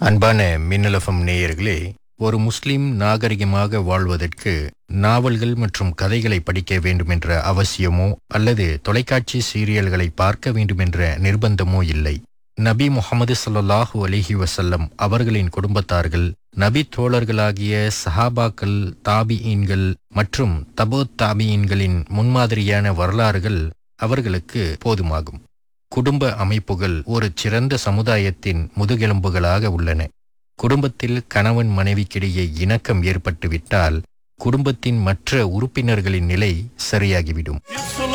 அன்பான மின்னலஃபம் நேயர்களே ஒரு முஸ்லிம் நாகரிகமாக வாழ்வதற்கு நாவல்கள் மற்றும் கதைகளை படிக்க வேண்டுமென்ற அவசியமோ அல்லது தொலைக்காட்சி சீரியல்களை பார்க்க வேண்டுமென்ற நிர்பந்தமோ இல்லை நபி முகமது ஸல்லல்லாஹு அலைஹி வஸல்லம் அவர்களின் குடும்பத்தார்கள் நபி தோழர்களாகிய சஹாபாக்கள் தாபியீன்கள் மற்றும் தபோ தாபியீன்களின் முன்மாதிரியான வரலாறுகள் அவர்களுக்கு போதுமாகும் குடும்ப அமைப்புகள் ஒரு சிறந்த சமுதாயத்தின் முதுகெலும்புகளாக உள்ளன குடும்பத்தில் கணவன் மனைவிக்கிடையே இணக்கம் ஏற்பட்டுவிட்டால் குடும்பத்தின் மற்ற உறுப்பினர்களின் நிலை சரியாகிவிடும்